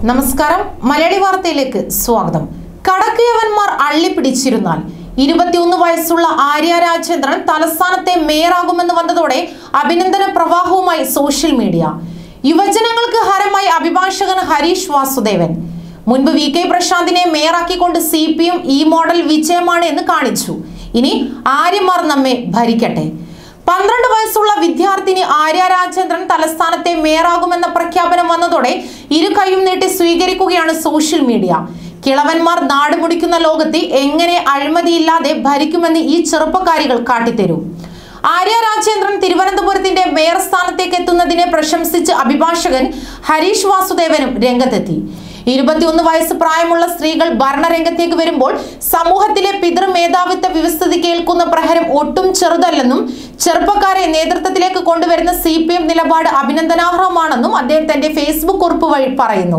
നമസ്കാരം മലയാളി വാർത്തയിലേക്ക് സ്വാഗതം കടക്കിയവന്മാർ അള്ളിപ്പിടിച്ചിരുന്നാൽ ഇരുപത്തിയൊന്ന് വയസ്സുള്ള ആര്യ രാജേന്ദ്രൻ തലസ്ഥാനത്തെ മേയറാകുമെന്ന് വന്നതോടെ അഭിനന്ദന പ്രവാഹവുമായി സോഷ്യൽ മീഡിയ യുവജനങ്ങൾക്ക് ഹരമായി അഭിഭാഷകൻ ഹരീഷ് വാസുദേവൻ മുൻപ് വി കെ പ്രശാന്തിനെ മേയറാക്കിക്കൊണ്ട് സി പി എം ഈ മോഡൽ വിജയമാണ് എന്ന് കാണിച്ചു ഇനി ആര്യമാർ നമ്മെ ഭരിക്കട്ടെ പന്ത്രണ്ട് വയസ്സുള്ള വിദ്യാർത്ഥിനി ആര്യ രാജേന്ദ്രൻ തലസ്ഥാനത്തെ മേയറാകുമെന്ന പ്രഖ്യാപനം വന്നതോടെ ഇരു കൈയും നീട്ടി സ്വീകരിക്കുകയാണ് സോഷ്യൽ മീഡിയ കിളവന്മാർ നാട് മുടിക്കുന്ന ലോകത്ത് എങ്ങനെ അഴിമതിയില്ലാതെ ഭരിക്കുമെന്ന് ഈ ചെറുപ്പക്കാരികൾ കാട്ടിത്തരൂ ആര്യ രാജേന്ദ്രൻ തിരുവനന്തപുരത്തിന്റെ മേയർ സ്ഥാനത്തേക്ക് എത്തുന്നതിനെ പ്രശംസിച്ച് അഭിഭാഷകൻ ഹരീഷ് വാസുദേവനും രംഗത്തെത്തി ഇരുപത്തിയൊന്ന് വയസ്സ് പ്രായമുള്ള സ്ത്രീകൾ ഭരണരംഗത്തേക്ക് വരുമ്പോൾ സമൂഹത്തിലെ പിതൃമേധാവിത്വ വ്യവസ്ഥിതി കേൾക്കുന്ന പ്രഹരം ഒട്ടും ചെറുതല്ലെന്നും ചെറുപ്പക്കാരെ നേതൃത്വത്തിലേക്ക് കൊണ്ടുവരുന്ന സി പി എം നിലപാട് അഭിനന്ദനാർഹമാണെന്നും അദ്ദേഹം തന്റെ ഫേസ്ബുക്ക് കുറിപ്പ് വഴി പറയുന്നു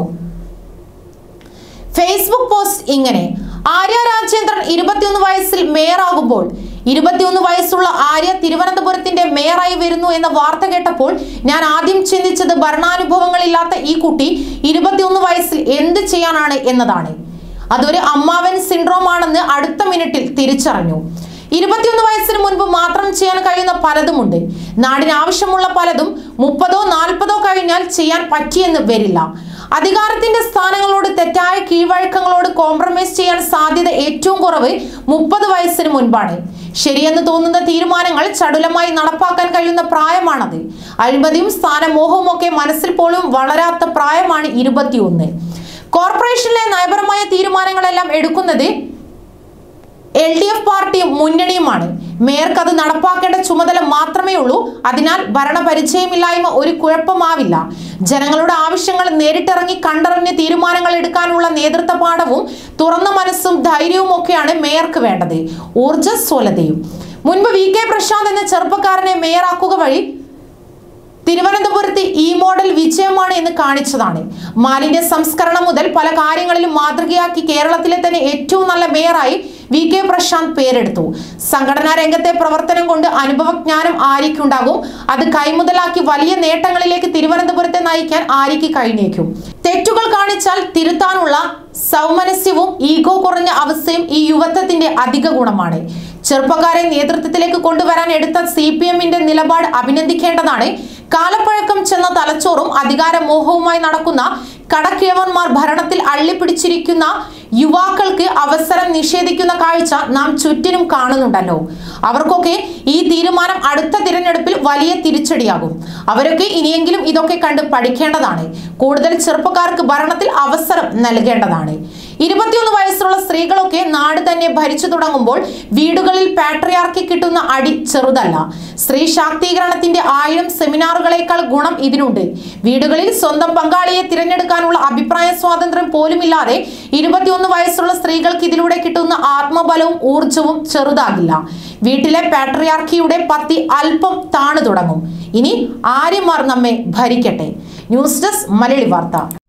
ഫേസ്ബുക്ക് പോസ്റ്റ് ഇങ്ങനെ ആര്യ രാജേന്ദ്രൻ ഇരുപത്തിയൊന്ന് വയസ്സിൽ മേയറാകുമ്പോൾ ഇരുപത്തിയൊന്ന് വയസ്സുള്ള ആര്യ തിരുവനന്തപുരത്തിന്റെ മേയറായി വരുന്നു എന്ന വാർത്ത കേട്ടപ്പോൾ ഞാൻ ആദ്യം ചിന്തിച്ചത് ഭരണാനുഭവങ്ങളില്ലാത്ത ഈ കുട്ടി ഇരുപത്തിയൊന്ന് വയസ്സിൽ എന്ത് ചെയ്യാനാണ് എന്നതാണ് അതൊരു അമ്മാവൻ സിൻഡ്രോം ആണെന്ന് അടുത്ത മിനിറ്റിൽ തിരിച്ചറിഞ്ഞു ഇരുപത്തിയൊന്ന് വയസ്സിന് മുൻപ് മാത്രം ചെയ്യാൻ കഴിയുന്ന പലതുമുണ്ട് നാടിന് ആവശ്യമുള്ള പലതും മുപ്പതോ നാൽപ്പതോ കഴിഞ്ഞാൽ ചെയ്യാൻ പറ്റിയെന്ന് വരില്ല അധികാരത്തിന്റെ സ്ഥാനങ്ങളോട് തെറ്റായ കീഴ്വഴക്കങ്ങളോട് കോംപ്രമൈസ് ചെയ്യാൻ സാധ്യത ഏറ്റവും കുറവ് മുപ്പത് വയസ്സിന് മുൻപാണ് ശരിയെന്ന് തോന്നുന്ന തീരുമാനങ്ങൾ ചടുലമായി നടപ്പാക്കാൻ കഴിയുന്ന പ്രായമാണത് അഴിമതിയും സ്ഥാനമോഹവും ഒക്കെ മനസ്സിൽ പോലും വളരാത്ത പ്രായമാണ് ഇരുപത്തിയൊന്ന് കോർപ്പറേഷനിലെ നയപരമായ തീരുമാനങ്ങളെല്ലാം എടുക്കുന്നത് എൽ ഡി എഫ് പാർട്ടിയും മുന്നണിയുമാണ് മേയർക്ക് അത് നടപ്പാക്കേണ്ട ചുമതല മാത്രമേ ഉള്ളൂ അതിനാൽ ഭരണപരിചയമില്ലായ്മ ഒരു കുഴപ്പമാവില്ല ജനങ്ങളുടെ ആവശ്യങ്ങൾ നേരിട്ടിറങ്ങി കണ്ടറിഞ്ഞ് തീരുമാനങ്ങൾ എടുക്കാനുള്ള നേതൃത്വ പാഠവും തുറന്ന മനസ്സും ധൈര്യവും ഒക്കെയാണ് മേയർക്ക് വേണ്ടത് ഊർജ്ജസ്വലതയും മുൻപ് വി കെ പ്രശാന്ത് എന്ന ചെറുപ്പക്കാരനെ മേയറാക്കുക വഴി തിരുവനന്തപുരത്ത് ഈ മോഡൽ വിജയമാണ് എന്ന് കാണിച്ചതാണ് മാലിന്യ സംസ്കരണം മുതൽ പല കാര്യങ്ങളിലും മാതൃകയാക്കി കേരളത്തിലെ തന്നെ ഏറ്റവും നല്ല മേയറായി വി കെ പ്രശാന്ത് പേരെടുത്തു സംഘടനാ രംഗത്തെ പ്രവർത്തനം കൊണ്ട് അനുഭവജ്ഞാനം ആര്യയ്ക്കുണ്ടാകും അത് കൈമുതലാക്കി വലിയ നേട്ടങ്ങളിലേക്ക് തിരുവനന്തപുരത്തെ നയിക്കാൻ ആര്യയ്ക്ക് കഴിഞ്ഞേക്കും തെറ്റുകൾ കാണിച്ചാൽ തിരുത്താനുള്ള സൗമനസ്യവും ഈഗോ കുറഞ്ഞ അവസ്ഥയും ഈ യുവത്വത്തിന്റെ അധിക ഗുണമാണ് ചെറുപ്പക്കാരെ നേതൃത്വത്തിലേക്ക് കൊണ്ടുവരാൻ എടുത്ത സി പി എമ്മിന്റെ നിലപാട് അഭിനന്ദിക്കേണ്ടതാണ് കാലപ്പഴക്കം ചെന്ന തലച്ചോറും അധികാരമോഹവുമായി നടക്കുന്ന കടക്കിഴവന്മാർ ഭരണത്തിൽ അള്ളിപ്പിടിച്ചിരിക്കുന്ന യുവാക്കൾക്ക് അവസരം നിഷേധിക്കുന്ന കാഴ്ച നാം ചുറ്റിനും കാണുന്നുണ്ടല്ലോ അവർക്കൊക്കെ ഈ തീരുമാനം അടുത്ത തിരഞ്ഞെടുപ്പിൽ വലിയ തിരിച്ചടിയാകും അവരൊക്കെ ഇനിയെങ്കിലും ഇതൊക്കെ കണ്ട് പഠിക്കേണ്ടതാണ് കൂടുതൽ ചെറുപ്പക്കാർക്ക് ഭരണത്തിൽ അവസരം നൽകേണ്ടതാണ് ഇരുപത്തിയൊന്ന് വയസ്സുള്ള സ്ത്രീകളൊക്കെ നാട് തന്നെ ഭരിച്ചു തുടങ്ങുമ്പോൾ വീടുകളിൽ പാട്രിയാർക്കി കിട്ടുന്ന അടി ചെറുതല്ല സ്ത്രീ ശാക്തീകരണത്തിന്റെ ആയിരം സെമിനാറുകളേക്കാൾ ഗുണം ഇതിനുണ്ട് വീടുകളിൽ സ്വന്തം പങ്കാളിയെ തിരഞ്ഞെടുക്കാനുള്ള അഭിപ്രായ സ്വാതന്ത്ര്യം പോലുമില്ലാതെ ഇരുപത്തിയൊന്ന് വയസ്സുള്ള സ്ത്രീകൾക്ക് ഇതിലൂടെ കിട്ടുന്ന ആത്മബലവും ഊർജവും ചെറുതാകില്ല വീട്ടിലെ പാട്രിയാർക്കിയുടെ പത്തി അല്പം താണു തുടങ്ങും ഇനി ആര്യമാർ നമ്മെ ഭരിക്കട്ടെ ന്യൂസ് ഡെസ്ക് മലയാളി വാർത്ത